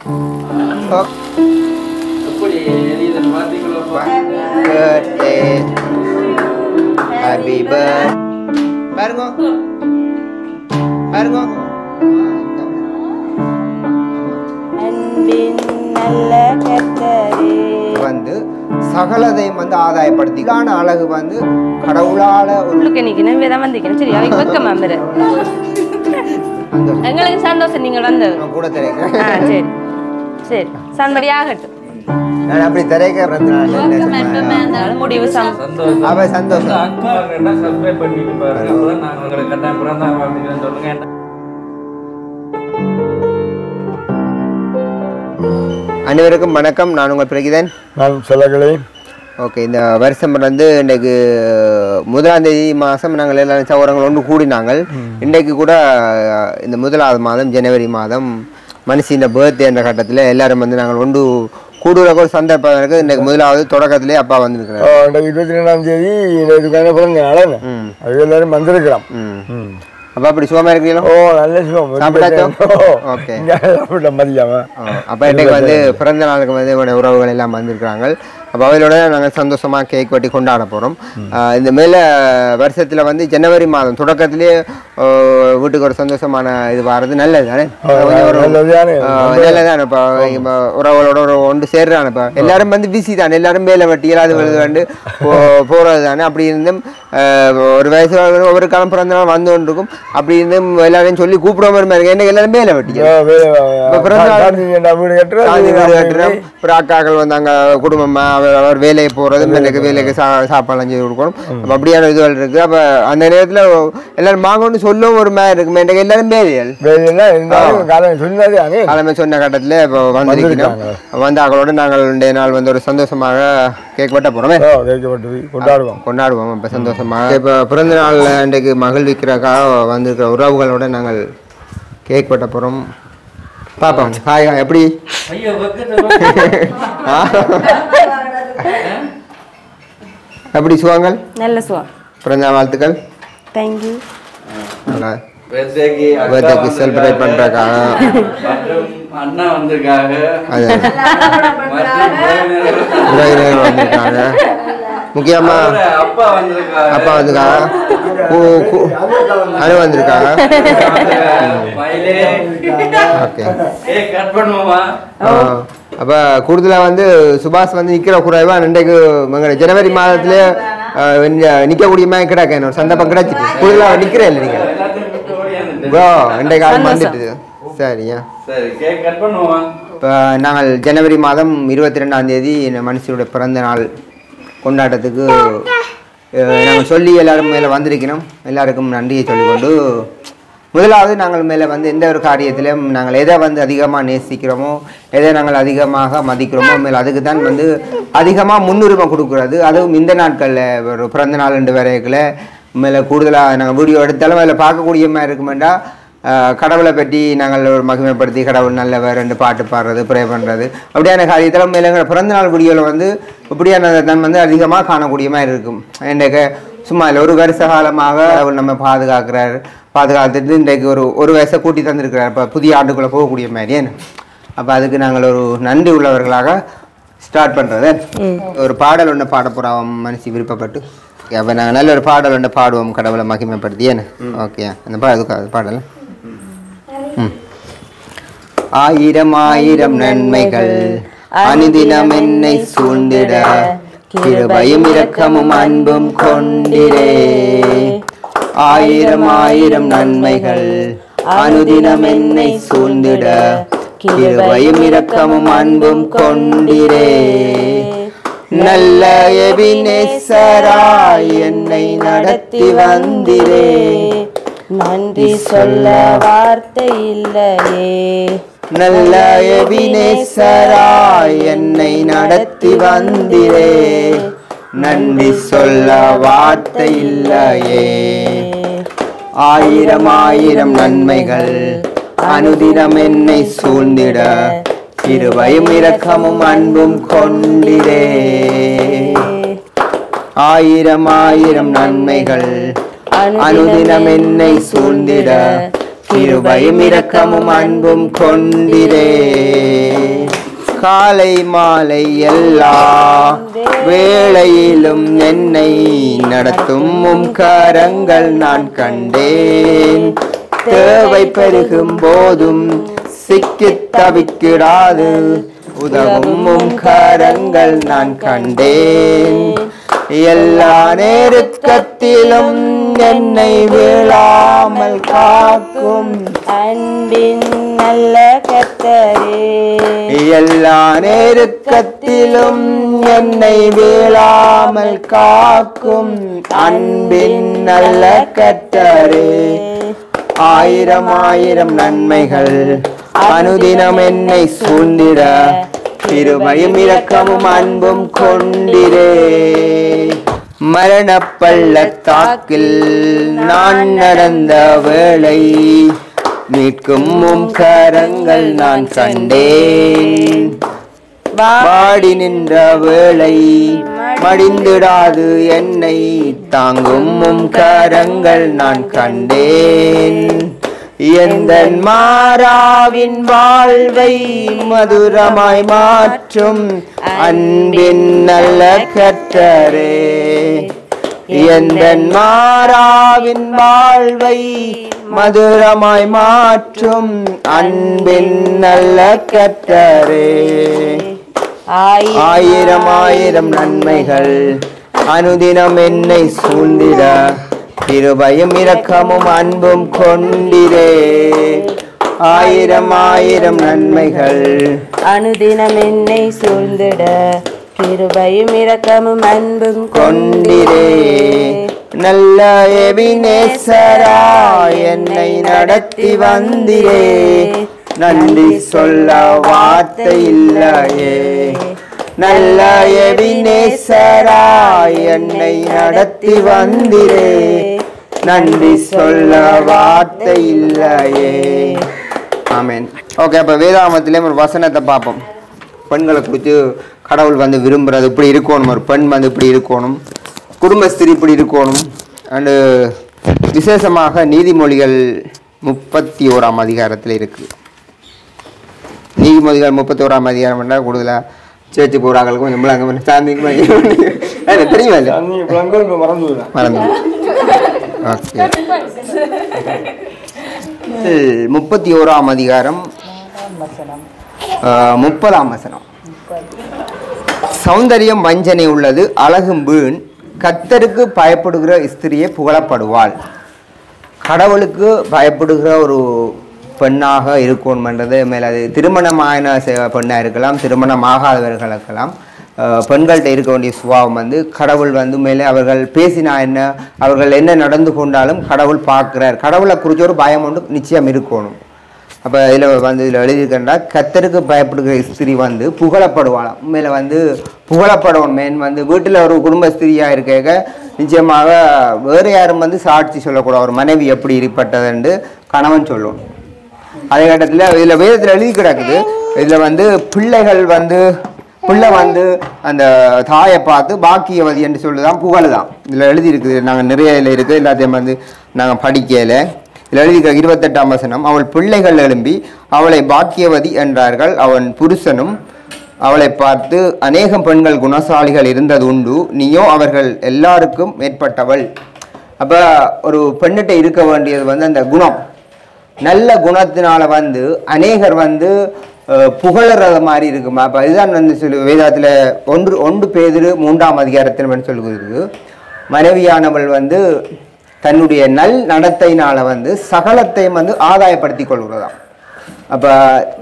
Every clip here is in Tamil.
birthday happy birthday பாருங்க பாருங்க அன்பின் நல்ல கத்தரே வந்து சகலதையும் வந்து ஆதாயப்படுத்தி இதான அழகு வந்து கடவுளால ஒரு உள்ளுக்கு நிக்கணும் விதம் வந்திக்கணும் சரி அவங்க பக்கம் மாமரு அந்த எங்களுக்கு சந்தோஷம் நீங்கள் வந்தது நான் கூட திரைக்க ஆ சரி சரி சன்படி ஆகட்டும் நான் அப்படி திரைக்க அதனால முடிவு சம் சந்தோஷம் அவ சந்தோஷம் அக்கா கேட்டா சப்ஸ்கிரைப் பண்ணிட்டு பாருங்க அப்பதான் நாங்க உங்களுக்கு கட்டாயம் பிறந்த நாள் வாழ்த்துக்கள் சொல்லுங்க அனைவருக்கும் வணக்கம் நான் உங்கள் பிரகிதன் நான் சொல்லகளே ஓகே இந்த வருஷம் வந்து இன்றைக்கு முதலாம் தேதி மாதம் நாங்கள் எல்லாரும் சௌரங்கள் ஒன்று கூடினாங்கள் இன்றைக்கு கூட அஹ், இந்த முதலாவது மாதம் ஜனவரி மாதம் மனுஷின் பர்த்டே என்ற கட்டத்தில் எல்லாரும் வந்து நாங்கள் ஒன்று கூடுதலாக ஒரு சந்தர்ப்பம் இருக்குது இன்றைக்கு முதலாவது தொடக்கத்திலே அப்பா வந்திருக்கிறார் இன்றைக்கு இருபத்தி ரெண்டாம் தேதி இதுக்கான பிறந்த நாள் ம் அது எல்லாரும் வந்திருக்கிறோம் ம் ம். அப்பா அப்படி சுகமாக இருக்கிறீங்களோ ஓ நல்ல சுகம் சாப்பிட்டாச்சோ? ஓகே. சாப்பிட்ட மதியாம அப்போ இன்றைக்கு வந்து பிறந்த நாளுக்கு வந்து என்னோட உறவுகள் எல்லாம் வந்திருக்கிறாங்க அப்போ அவங்களோட நாங்கள் சந்தோஷமாக கேக் வெட்டி கொண்டாட போகிறோம் இந்த மேலே வருஷத்தில் வந்து ஜனவரி மாதம் தொடக்கத்திலேயே ஆஹ், வீட்டுக்கு ஒரு சந்தோஷமான இது வர்றது நல்லது தானே கொஞ்சம் ஒரு நல்லதுதானே. ஆஹ், நல்லதானே இப்போ இப்போ உறவுகளோட ஒரு ஒன்று சேர்றான் இப்போ எல்லாரும் வந்து பிஸி தானே எல்லாரும் வேலை வெட்டி எல்லாது வருது வந்து போ போகிறது தானே அப்படி இருந்தும் ஆஹ், ஒரு வயசு ஒவ்வொரு காலம் பிறந்த நாள் வந்து கொண்டு இருக்கும் அப்படி இருந்தும் எல்லாரையும் சொல்லி கூப்பிடாம இருப்பாங்க என்ன எல்லாரும் வேலை வெட்டி இப்ப பிறந்த நாள் வீடு கட்டுறது சாந்தி வீடு கட்டுறோம் அப்புறம் அக்காக்கள் வந்தாங்க குடும்பமா அவர் அவர் வேலைக்கு போறது எனக்கு வேலைக்கு சா சாப்பாடு செஞ்சு கொடுக்கணும் அப்ப அப்படியான இதுகள் இருக்கு அப்ப அந்த நேரத்துல எல்லாரும் வாங்கணும்னு சொல்லவும் ஒரு மாதிரி இருக்கு எனக்கு எல்லாரும் வேலைகள் வேலையெல்லாம் இருந்தாலும் காலம் சொன்னதே அனே காலமே சொன்ன கட்டத்துல இப்போ வந்திருக்கணும் வந்த ஆக்களோட நாங்கள் இன்றைய நாள் வந்து ஒரு சந்தோஷமாக கேக் வெட்ட போறோமே ஓ தேய்க்கப்பட்டு கொண்டாடுவோம் கொண்டாடுவோம் இப்போ சந்தோஷமாக இப்போ பிறந்த நாளில் இன்றைக்கு மகிழ்விக்கிறக்காக வந்திருக்கிற உறவுகளோட நாங்கள் கேக் வெட்ட போகிறோம் பார்ப்போம் ஹாய் ஹாய் எப்படி ஐயோ பக்கத்துல ஆ? எப்படி சுவாங்கள் நல்ல சுகம் பிறந்த நாள் வாழ்த்துக்கள் தேங்க்யூ நல்லா birthday-க்கு அக்கா birthday-க்கு celebrate வந்திருக்காங்க. பண்றதுக்காக. மற்றும் அண்ணா வந்திருக்காங்க அது மற்றும் உறவினர்கள் உறவினர்கள் வந்திருக்காங்க முக்கியமா அவரோட அப்பா வந்திருக்காங்க அப்பா வந்திருக்காங்க கு- கு- அனு வந்திருக்காங்க மயிலே ஓகே கேக் கட் பண்ணுவோமா அப்போ கூடுதலாக வந்து சுபாஷ் வந்து நிற்கிற குறைவா இன்றைக்கு எங்களோட ஜனவரி மாதத்துல நிற்கக்கூடிய மாதிரி கிடக்க ஒரு சந்தர்ப்பம் கிடைச்சிட்டு கூடுதலாக நிற்கிறே இல்லை நீங்கள் எல்லாத்தையும் விட்டு ஓடியாந்துட்டேன். ப்ரோ இன்றைக்கு ஆள் வந்துட்டுது சரியா சரி கேக் கட் பண்ணுவோமா இப்போ நாங்கள் ஜனவரி மாதம் இருபத்தி ரெண்டாம் தேதி இந்த மனுஷனுடைய பிறந்த நாள் கொண்டாட்டத்துக்கு அஹ், நாங்கள் சொல்லி எல்லாரும் மேலே வந்திருக்கிறோம் எல்லாருக்கும் நன்றியை சொல்லிக்கொண்டு முதலாவது நாங்கள் மேலே வந்து எந்த ஒரு காரியத்திலும் நாங்கள் எதை வந்து அதிகமாக நேசிக்கிறோமோ எதை நாங்கள் அதிகமாக மதிக்கிறோமோ மேலே அதுக்கு தான் வந்து அதிகமாக முன்னுரிமை கொடுக்குறது அதுவும் இந்த நாட்களில் ஒரு பிறந்த நாள் ரெண்டு வரைக்குள்ள மேலே கூடுதலாக நாங்கள் வீடியோ எடுத்தாலும் அதில் பார்க்கக்கூடிய மாதிரி இருக்குமெண்டா ஆஹ் கடவுளை பற்றி நாங்கள் ஒரு மகிமைப்படுத்தி கடவுள் நல்லவர் ரெண்டு பாட்டு பாடுறது ப்ரே பண்ணுறது அப்படியான காரியத்தில் மேலே பிறந்த நாள் வீடியோவில் வந்து இப்படியான தான் வந்து அதிகமாக காணக்கூடிய மாதிரி இருக்கும் இன்றைக்கு சும்மா இல்லை ஒரு வருஷ காலமாக கடவுள் நம்ம பாதுகாக்கிறார் பாதுகாத்துட்டு இன்றைக்கு ஒரு ஒரு வயசை கூட்டி தந்திருக்கிறார் இப்போ புதிய ஆண்டுக்குள்ளே போகக்கூடிய மாதிரி என்ன அப்போ அதுக்கு நாங்கள் ஒரு நன்றி உள்ளவர்களாக ஸ்டார்ட் பண்ணுறது ஒரு பாடல் ஒன்று பாட போகிறோம் மனசு விருப்பப்பட்டு அப்போ நாங்கள் நல்ல ஒரு பாடல் ஒன்று பாடுவோம் கடவுளை மகிமைப்படுத்தி என்ன ஓகே அந்த பா அதுக்கு அது பாடல் ம். ஆயிரம் ஆயிரம் நன்மைகள் அனுதினம் என்னை சூழ்ந்திட கிருபையும் இரக்கமும் அன்பும் கொண்டிரே ஆயிரம் ஆயிரம் நன்மைகள் அனுதினம் என்னை சூழ்ந்திட கிருபையும் இரக்கமும் அன்பும் கொண்டிரே நல்ல எபினேசராய் என்னை நடத்தி வந்திரே நன்றி சொல்ல வார்த்தை இல்லையே நல்ல எபினேசராய் என்னை நடத்தி வந்திரே நன்றி சொல்ல வார்த்தை இல்லையே ஆயிரம் ஆயிரம் நன்மைகள் அனுதினம் என்னை சூழ்ந்திட கிருபையும் இரக்கமும் அன்பும் கொண்டிரே ஆயிரம் ஆயிரம் நன்மைகள் அனுதினம் என்னை சூழ்ந்திட கிருபையும் இரக்கமும் அன்பும் கொண்டிரே காலை மாலை எல்லா வேளையிலும் என்னை நடத்தும் உம் கரங்கள் நான் கண்டேன் தேவை பெருகும் போதும் சிக்கித் தவிக்கிடாது உதவும் உம் கரங்கள் நான் கண்டேன் எல்லா நெருக்கத்திலும் என்னை வீழாமல் காக்கும் அன்பின் நல்ல கத்தரே எல்லா நெருக்கத்திலும் என்னை வீழாமல் காக்கும் அன்பின் நல்ல கத்தரே ஆயிரம் ஆயிரம் நன்மைகள் அனுதினம் என்னை சூழ்ந்திட கிருபையும் இரக்கமும் அன்பும் கொண்டிரே மரண பள்ளத்தாக்கில் நான் நடந்த வேளை மீட்கும் உம் கரங்கள் நான் கண்டேன் வாடி நின்ற வேளை மடிந்திடாது என்னை தாங்கும் உம் கரங்கள் நான் கண்டேன் எந்த மாறாவின் வாழ்வை மதுரமாய் மாற்றும் அன்பின் நல்ல கற்றரே எந்த மாறாவின் வாழ்வை மதுரமாய் மாற்றும் அன்பின் நல்ல கற்றரே ஆயிரம் ஆயிரம் நன்மைகள் அனுதினம் என்னை சூழ்ந்திட கிருபையும் இரக்கமும் அன்பும் கொண்டிரே ஆயிரம் ஆயிரம் நன்மைகள் அனுதினம் என்னை சூழ்ந்திட கிருபையும் இரக்கமும் அன்பும் கொண்டிரே நல்ல எபினேசரா என்னை நடத்தி வந்திரே நன்றி சொல்ல வார்த்தை இல்லையே நல்ல எபினேசரா என்னை நடத்தி வந்திரே நன்றி சொல்ல வார்த்தை இல்லையே ஆமென் ஓகே அப்போ வேதாமத்திலே ஒரு வசனத்தை பார்ப்போம் பெண்களை குறித்து கடவுள் வந்து விரும்புறது இப்படி இருக்கணும் ஒரு பெண் வந்து இப்படி இருக்கணும் குடும்பஸ்திரி இப்படி இருக்கணும் அண்டு விசேஷமாக நீதிமொழிகள் முப்பத்தி ஓராம் அதிகாரத்தில் இருக்கு நீதிமொழிகள் முப்பத்தி ஓராம் அதிகாரம் என்றால் கூடுதலாக சேர்ச்சி போகிறாங்களுக்கும் கொஞ்சம் முழங்க சாந்தி தெரியுமா இல்லை நீ விளங்கல் இப்போ மறந்து விடுறேன் மறந்து ஓகே முப்பத்தி ஓராம் அதிகாரம் ஆஹ், முப்பதாம் வசனம் சௌந்தரியம் வஞ்சனை உள்ளது அழகும் வீண் கத்தருக்கு பயப்படுகிற ஸ்திரியே புகழப்படுவாள் கடவுளுக்கு பயப்படுகிற ஒரு பெண்ணாக இருக்கணும்ன்றது மேலே அது திருமணமான செ- பெண்ணாக இருக்கலாம் திருமணமாகாதவர்கள் இருக்கலாம் அஹ் பெண்கள்கிட்ட இருக்க வேண்டிய சுபாவம் வந்து கடவுள் வந்து மேலே அவர்கள் பேசினா என்ன அவர்கள் என்ன நடந்து கொண்டாலும் கடவுள் பார்க்குறார் கடவுளை குறித்த ஒரு பயம் ஒன்று நிச்சயம் இருக்கணும் அப்போ இதில் வந்து இதில் எழுதியிருக்கேன்டா கத்தருக்கு பயப்படுகிற ஸ்திரீ வந்து புகழப்படுவாளாம் உண்மையில வந்து புகழப்படணும் மேன் வந்து வீட்டில் ஒரு குடும்ப ஸ்திரியாக இருக்க நிச்சயமாக வேறு யாரும் வந்து சாட்சி சொல்லக்கூடாது ஒரு மனைவி எப்படி இருப்பட்டதுன்னு கணவன் சொல்லணும் அதே கட்டத்தில் இதில் வேதத்தில் எழுதி கிடக்குது இதில் வந்து பிள்ளைகள் வந்து பிள்ளை வந்து அந்த தாயை பார்த்து பாக்கியவதி என்று சொல்லுதான் புகழ்தான் இதில் எழுதி இருக்குது நாங்கள் நிறைய இதில் இருக்குது எல்லாத்தையும் வந்து நாங்கள் படிக்கல இதில் எழுதி இருபத்தெட்டாம் வசனம் அவள் பிள்ளைகள் எழும்பி அவளை பாக்கியவதி என்றார்கள் அவன் புருஷனும் அவளை பார்த்து அநேகம் பெண்கள் குணசாலிகள் இருந்தது உண்டு நீயோ அவர்கள் எல்லாருக்கும் மேற்பட்டவள் அப்போ ஒரு பெண்ணிட்ட இருக்க வேண்டியது வந்து அந்த குணம் நல்ல குணத்தினால வந்து அநேகர் வந்து அஹ், புகழறது மாதிரி இருக்குமா அப்போ இதுதான் வந்து சொல்லு வேதாத்தில் ஒன்று ஒன்று பேதிரு மூன்றாம் அதிகாரத்தில் வந்து சொல்லுகிறது மனைவியானவள் வந்து தன்னுடைய நல் நடத்தையினால வந்து சகலத்தையும் வந்து ஆதாயப்படுத்தி கொள்கிறதாம் அப்போ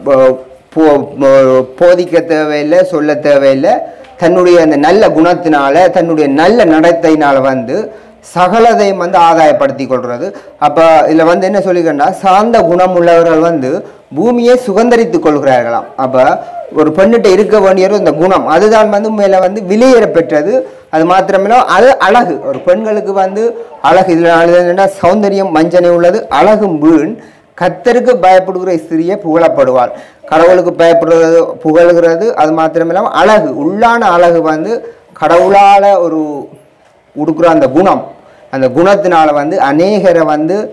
போதிக்க தேவையில்லை சொல்ல தேவையில்லை தன்னுடைய அந்த நல்ல குணத்தினால தன்னுடைய நல்ல நடத்தையினால வந்து சகலதையும் வந்து ஆதாயப்படுத்தி கொள்றது அப்போ இதில் வந்து என்ன சொல்லிக்கண்டா சார்ந்த குணம் உள்ளவர்கள் வந்து பூமியை சுதந்திரித்துக் கொள்கிறார்களாம் அப்போ ஒரு பெண்ணிட்ட இருக்க வேண்டிய இந்த குணம் அதுதான் வந்து மேலே வந்து விலையேற பெற்றது அது மாத்திரமில்ல அது அழகு ஒரு பெண்களுக்கு வந்து அழகு இதில் என்னன்னா சௌந்தரியம் வஞ்சனை உள்ளது அழகும் வீண் கத்தருக்கு பயப்படுகிற ஸ்திரியை புகழப்படுவாள் கடவுளுக்கு பயப்படுறது புகழ்கிறது அது மாத்திரமில்லாமல் அழகு உள்ளான அழகு வந்து கடவுளால் ஒரு உடுக்குற அந்த குணம் அந்த குணத்தினால வந்து அநேகரை வந்து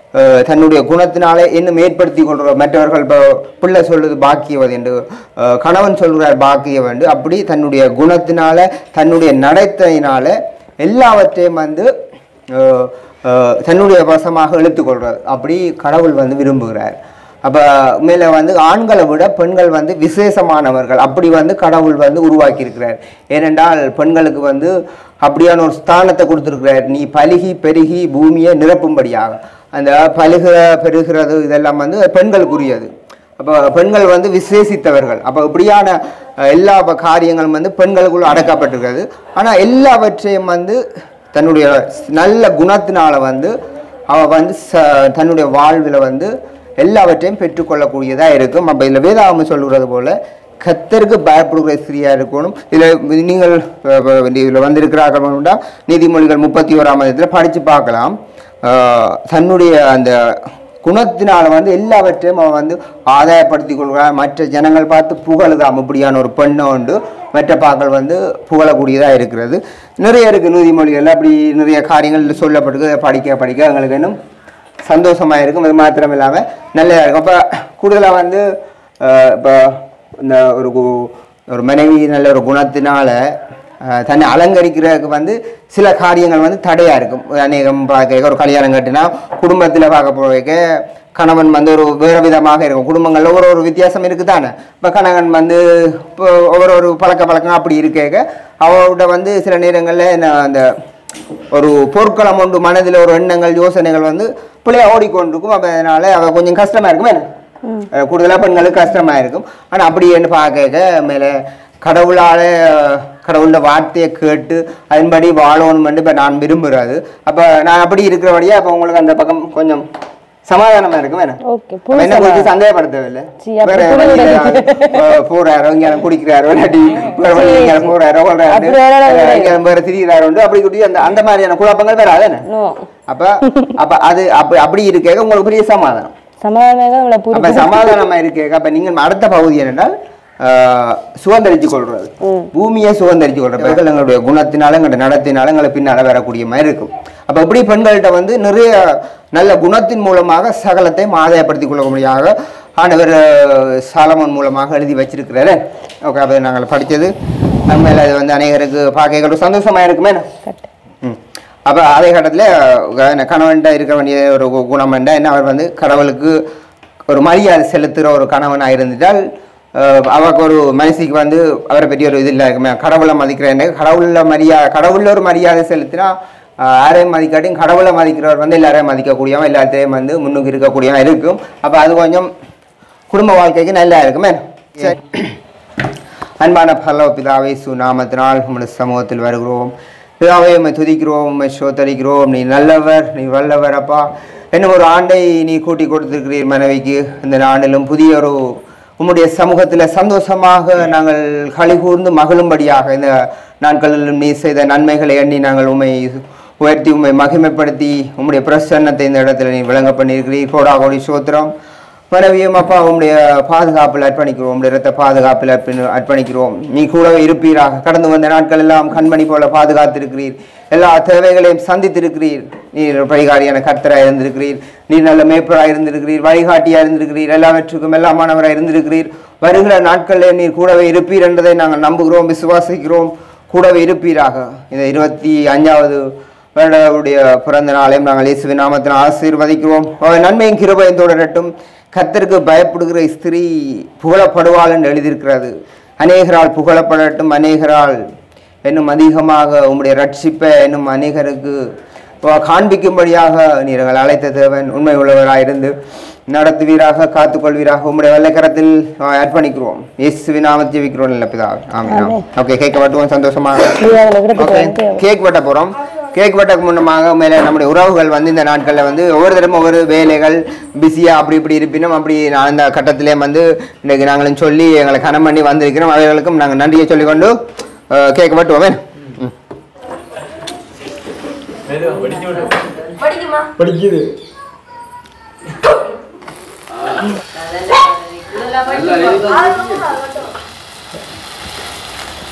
அஹ், தன்னுடைய குணத்தினாலே இன்னும் ஏற்படுத்தி கொள்கிற மற்றவர்கள் இப்போ பிள்ளை சொல்லுது பாக்கியவது என்று அஹ், கணவன் சொல்கிறார் பாக்கியம் என்று அப்படி தன்னுடைய குணத்தினால தன்னுடைய நடத்தையினால எல்லாவற்றையும் வந்து அஹ், அஹ், தன்னுடைய வசமாக இழுத்துக்கொள்றார் அப்படி கடவுள் வந்து விரும்புகிறார் அப்போ மேலே வந்து ஆண்களை விட பெண்கள் வந்து விசேஷமானவர்கள் அப்படி வந்து கடவுள் வந்து உருவாக்கி இருக்கிறார் ஏனென்றால் பெண்களுக்கு வந்து அப்படியான ஒரு ஸ்தானத்தை கொடுத்துருக்கிறார் நீ பலுகி பெருகி பூமியை நிரப்பும்படியாக அந்த பலுகிற பெருகிறது இதெல்லாம் வந்து பெண்களுக்குரியது அப்போ பெண்கள் வந்து விசேஷித்தவர்கள் அப்போ இப்படியான அஹ், எல்லா ப- காரியங்களும் வந்து பெண்களுக்குள் அடக்கப்பட்டிருக்கிறது ஆனால் எல்லாவற்றையும் வந்து தன்னுடைய நல்ல குணத்தினால வந்து அவ வந்து ச தன்னுடைய வாழ்வில் வந்து எல்லாவற்றையும் பெற்றுக்கொள்ளக்கூடியதாக இருக்கும் அப்போ இதில் வேதாகம் சொல்லுறது போல கத்தருக்கு பயப்படுகிற ஸ்திரியா இருக்கணும் இதில் நீங்கள் இதில் வந்திருக்கிறார்கள் நீதிமொழிகள் முப்பத்தி ஓராம் அதில் படித்து பார்க்கலாம் ஆஹ் தன்னுடைய அந்த குணத்தினால வந்து எல்லாவற்றையும் அவன் வந்து ஆதாயப்படுத்தி கொள்கிறான் மற்ற ஜனங்கள் பார்த்து புகழுதாம் இப்படியான ஒரு பெண்ணை உண்டு மற்ற பாக்கள் வந்து புகழக்கூடியதாக இருக்கிறது நிறைய இருக்குது நீதிமொழிகள் அப்படி நிறைய காரியங்கள் சொல்லப்பட்டிருக்கு அதை படிக்க படிக்க எங்களுக்கு இன்னும் சந்தோஷமாக இருக்கும் அது மாத்திரம் இல்லாமல் நல்லதாக இருக்கும் அப்போ கூடுதலாக வந்து இப்போ இந்த ஒரு கு- ஒரு மனைவி நல்ல ஒரு குணத்தினால அஹ், தன்னை அலங்கரிக்கிறதுக்கு வந்து சில காரியங்கள் வந்து தடையாக இருக்கும் அநேகம் பார்க்க ஒரு கல்யாணம் கட்டினா குடும்பத்தில் பார்க்க போக கணவன் வந்து ஒரு வேறு விதமாக இருக்கும் குடும்பங்களில் ஒரு ஒரு வித்தியாசம் இருக்குதானே இப்போ கணவன் வந்து இப்போ ஒவ்வொரு ஒரு பழக்க பழக்கம் அப்படி இருக்க அவரோட வந்து சில நேரங்களில் நான் அந்த ஒரு பொற்களம் ஒன்று மனதில் ஒரு எண்ணங்கள் யோசனைகள் வந்து பிள்ளைய ஓடிக்கொண்டிருக்கும் அப்போ அதனால அவ கொஞ்சம் கஷ்டமா இருக்குமே அஹ் கூடுதலா பெண்களுக்கு கஷ்டமா இருக்கும் ஆனா அப்படி என்று பார்க்க மேலே கடவுளால கடவுளோட வார்த்தையை கேட்டு அதன்படி வாழணும்னு இப்போ நான் விரும்புறாது அப்போ நான் அப்படி இருக்கிறபடியே அப்போ உங்களுக்கு அந்த பக்கம் கொஞ்சம் சமாதானமா இருக்கும் வேணும் ஓகே அப்ப என்ன கொஞ்சம் சந்தேகப்படுத்தவில்லை சீ, அப்ப வேற புரியுது. வழியில அஹ் போறாரோ இங்க குடிக்கிறாரோ இல்லாட்டி வேற வழியில இங்க போறாரோ கொள்றாரு அப்படி வேற வேற இங்க வேற திரிகிறாரோ அப்படி குட்டி அந்த அந்த மாதிரியான குழப்பங்கள் வேற அதானே நோ அப்ப அப்ப அது அப்ப அப்படி இருக்க உங்களுக்கு பெரிய சமாதானம் சமாதானமாக உங்களை அப்ப புரிஞ்சு சமாதானமா இருக்க அப்ப நீங்க அடுத்த பகுதி என்னென்னால் ஆஹ், சுதந்திரிச்சு கொள்றது பூமியை சுதந்திரிச்சு கொள்றது பெண்கள் எங்களுடைய குணத்தினால எங்களுடைய நடத்தினால எங்களை பின்னால வரக்கூடிய மாதிரி இருக்கும் அப்ப இப்படி பெண்கள்கிட்ட வந்து நிறைய நல்ல குணத்தின் மூலமாக சகலத்தையும் ஆதாயப்படுத்திக் கொள்ள முடியாக ஆண்டவர் ஆஹ், சாலமோன் மூலமாக எழுதி வச்சிருக்கிறாரு ஓகே அப்ப நாங்கள் படிச்சது உண்மையில அது வந்து அநேகருக்கு பார்க்க ஒரு சந்தோஷமா இருக்குமே ம். அப்ப அதே கட்டத்தில் கணவன்கிட்ட இருக்க வேண்டிய ஒரு கு- குணம் என்ன என்ன அவர் வந்து கடவுளுக்கு ஒரு மரியாதை செலுத்துகிற ஒரு கணவனாக இருந்துட்டால் அஹ், அவருக்கு ஒரு மனசுக்கு வந்து அவரை பற்றி ஒரு இது இல்லை இருக்குமே கடவுளை மதிக்கிறேன் கடவுளில் மரியாதை கடவுளில் ஒரு மரியாதை செலுத்தினா அஹ், யாரையும் மதிக்காட்டியும் கடவுளை மதிக்கிறவர் வந்து எல்லாரையும் மதிக்கக்கூடியவன் எல்லாத்தையும் வந்து முன்னுக்கு இருக்கக்கூடியவன் இருக்கும் அப்போ அது கொஞ்சம் குடும்ப வாழ்க்கைக்கு நல்லா இருக்குமே சரி அன்பான பல்லவ பிதாவை சுநாமத்தினால் உம்முடைய சமூகத்தில் வருகிறோம் பிதாவை உம்மை துதிக்கிறோம் உம்மை சோத்தரிக்கிறோம் நீ நல்லவர் நீ வல்லவர் அப்பா என்ன ஒரு ஆண்டை நீ கூட்டி கொடுத்திருக்கிறீர் மனைவிக்கு இந்த ஆண்டிலும் புதிய ஒரு உம்முடைய சமூகத்தில் சந்தோஷமாக நாங்கள் களிகூர்ந்து மகிழும்படியாக இந்த நாட்களிலும் நீ செய்த நன்மைகளை எண்ணி நாங்கள் உம்மை உயர்த்தி உம்மை மகிமைப்படுத்தி உம்முடைய பிரசன்னத்தை இந்த இடத்துல நீ விளங்க பண்ணியிருக்கிறீர் கோடா கோடி சோத்திரம் மனைவியும் அப்பா உம்முடைய பாதுகாப்பில் அர்ப்பணிக்கிறோம் உம்முடைய இரத்த பாதுகாப்பில் அர்ப்பணி- அர்ப்பணிக்கிறோம் நீ கூடவே இருப்பீராக கடந்து வந்த நாட்கள் எல்லாம் கண்மணி போல பாதுகாத்திருக்கிறீர் எல்லா தேவைகளையும் சந்தித்திருக்கிறீர் நீர் பரிகாரியான கர்த்தராக இருந்திருக்கிறீர் நீர் நல்ல மேய்ப்பராக இருந்திருக்கிறீர் வழிகாட்டியாக இருந்திருக்கிறீர் எல்லாவற்றுக்கும் எல்லாமானவராக இருந்திருக்கிறீர் வருகிற நாட்களில் நீர் கூடவே இருப்பீர் என்பதை நாங்கள் நம்புகிறோம் விசுவாசிக்கிறோம் கூடவே இருப்பீராக இந்த இருபத்தி அஞ்சாவது வருடவுடைய பிறந்த நாளையும் நாங்கள் இயேசுவின் நாமத்தில் ஆசீர்வதிக்கிறோம் அவர் நன்மையும் கிருபையும் தொடரட்டும் கர்த்தருக்கு பயப்படுகிற ஸ்திரீ புகழப்படுவாள் என்று எழுதியிருக்கிறது அநேகரால் புகழப்படட்டும் அநேகரால் இன்னும் அதிகமாக உம்முடைய ரட்சிப்பை இன்னும் அநேகருக்கு வ- காண்பிக்கும்படியாக நீங்கள் அழைத்த தேவன் உண்மை உள்ளவராயிருந்து நடத்துவீராக காத்துக்கொள்வீராக உம்முடைய வெள்ளைக்கரத்தில் அஹ், அர்ப்பணிக்கிறோம் இயேசுவின் நாமத்தை வைக்கிறோம் நல்ல பிதாவே ஆமென் ஓகே கேட்க மட்டும் சந்தோஷமாக பிரியாவில் விடத்துக்கு ஓகே வந்து கேக் வெட்ட போகிறோம் கேக் வெட்டக்கு முன்னமாக மேலே நம்முடைய உறவுகள் வந்து இந்த நாட்களில் வந்து ஒவ்வொரு தடவை ஒவ்வொரு வேலைகள் பிஸியாக அப்படி இப்படி இருப்பினும் அப்படி நான் இந்த கட்டத்திலே வந்து இன்றைக்கு நாங்களும் சொல்லி எங்களை கனம் பண்ணி வந்திருக்கிறோம் அவர்களுக்கும் நாங்கள் நன்றியை சொல்லிக்கொண்டு அஹ், கேக் வெட்டுவோமே ம் மெதுவா படிச்சு விடு. படிக்குது